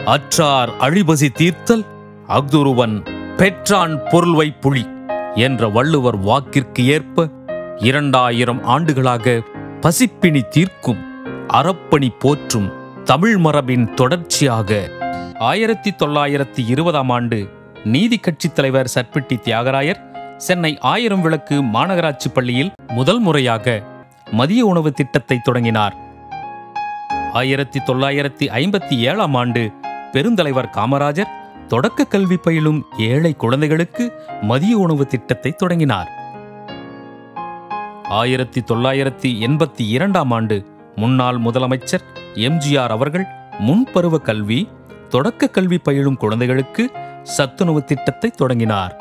அற்றார் அழிபசி தீர்த்தல் அஃதொருவன் பெற்றான் பொருள்வை புலி என்ற வள்ளுவர் வாக்கிற்கு ஏற்ப இரண்டாயிரம் ஆண்டுகளாக பசிப்பினி தீர்க்கும் அறப்பணி போற்றும் தமிழ் மரபின் தொடர்ச்சியாக ஆயிரத்தி தொள்ளாயிரத்தி இருபதாம் ஆண்டு நீதி கட்சித் தலைவர் சர்பிட்டி தியாகராயர் சென்னை ஆயிரம் விளக்கு மாநகராட்சி பள்ளியில் முதல் முறையாக மதிய உணவு திட்டத்தை தொடங்கினார் ஆயிரத்தி தொள்ளாயிரத்தி ஐம்பத்தி ஏழாம் ஆண்டு பெருந்தலைவர் காமராஜர் தொடக்க கல்வி பயிலும் ஏழை குழந்தைகளுக்கு மதிய உணவு திட்டத்தை தொடங்கினார் ஆயிரத்தி தொள்ளாயிரத்தி எண்பத்தி இரண்டாம் ஆண்டு முன்னாள் முதலமைச்சர் எம்ஜிஆர் அவர்கள் முன்பருவ கல்வி தொடக்க கல்வி பயிலும் குழந்தைகளுக்கு சத்துணவு திட்டத்தை தொடங்கினார்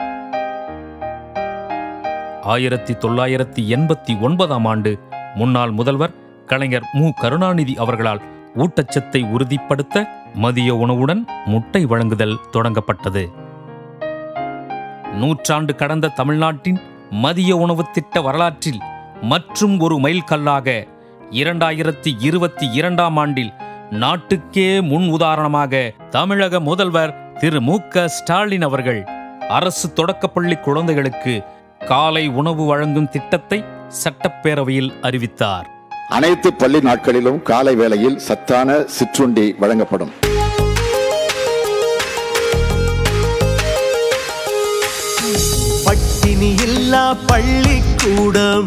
ஆயிரத்தி தொள்ளாயிரத்தி எண்பத்தி ஒன்பதாம் ஆண்டு முன்னாள் முதல்வர் கலைஞர் மு கருணாநிதி அவர்களால் ஊட்டச்சத்தை உறுதிப்படுத்த மதிய உணவுடன் முட்டை வழங்குதல் தொடங்கப்பட்டது நூற்றாண்டு கடந்த தமிழ்நாட்டின் மதிய உணவு திட்ட வரலாற்றில் மற்றும் ஒரு மைல்கல்லாக இரண்டாயிரத்தி இருபத்தி இரண்டாம் ஆண்டில் நாட்டுக்கே முன் உதாரணமாக தமிழக முதல்வர் திரு மு க ஸ்டாலின் அவர்கள் அரசு தொடக்கப்பள்ளி குழந்தைகளுக்கு காலை உணவு வழங்கும் திட்டத்தை சட்டப்பேரவையில் அறிவித்தார் அனைத்து பள்ளி நாட்களிலும் காலை வேளையில் சத்தான சிற்றுண்டி வழங்கப்படும் பட்டினி இல்லா பள்ளிக்கூடம்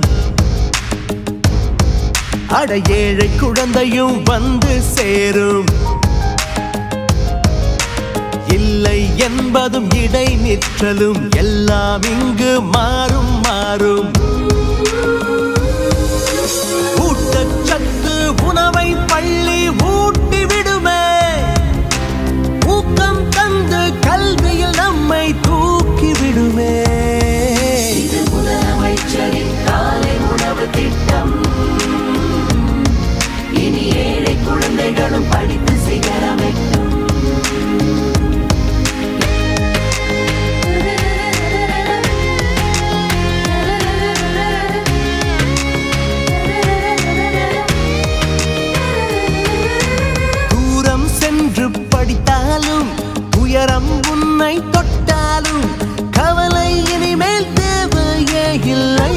அட ஏழை குழந்தையும் வந்து சேரும் இல்லை என்பதும் இடை நிற்றலும் எல்லாம் இங்கு மாறும் மாறும் ஊட்டச்சத்து உணவை பள்ளி ஊட்டி விடுமே ஊக்கம் தந்து கல்வியில் நம்மை தூக்கி விடுமே இது முதலமைச்சரின் காலை உணவு திட்டம் இனி ஏழை குழந்தைகளும் படித்து சிகரமெட்டும் தூரம் சென்று படித்தாலும் உயரம் உன்னை தொட்டாலும் கவலை இனிமேல் தேவையே இல்லை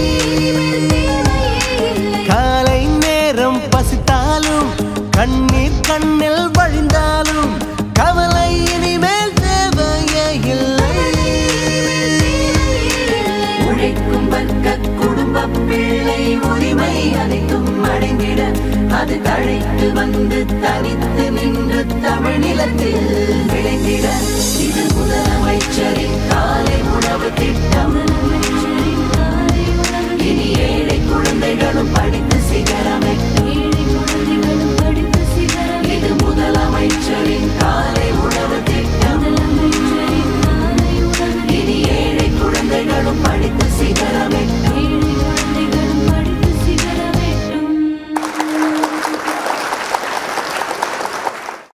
காலை நேரம் பசித்தாலும் கண்ணீர் கண்ணில் வழிந்தாலும் கவலை இனிமேல் தேவையே இல்லை உழைக்கும் வர்க்க குடும்ப பிள்ளை உரிமை அனைத்தும் அடைந்திட அது தழைத்து வந்து தனித்து நின்று தமிழ் நிலத்தில் விளைந்திட இது முதலமைச்சரின் காலை உணவு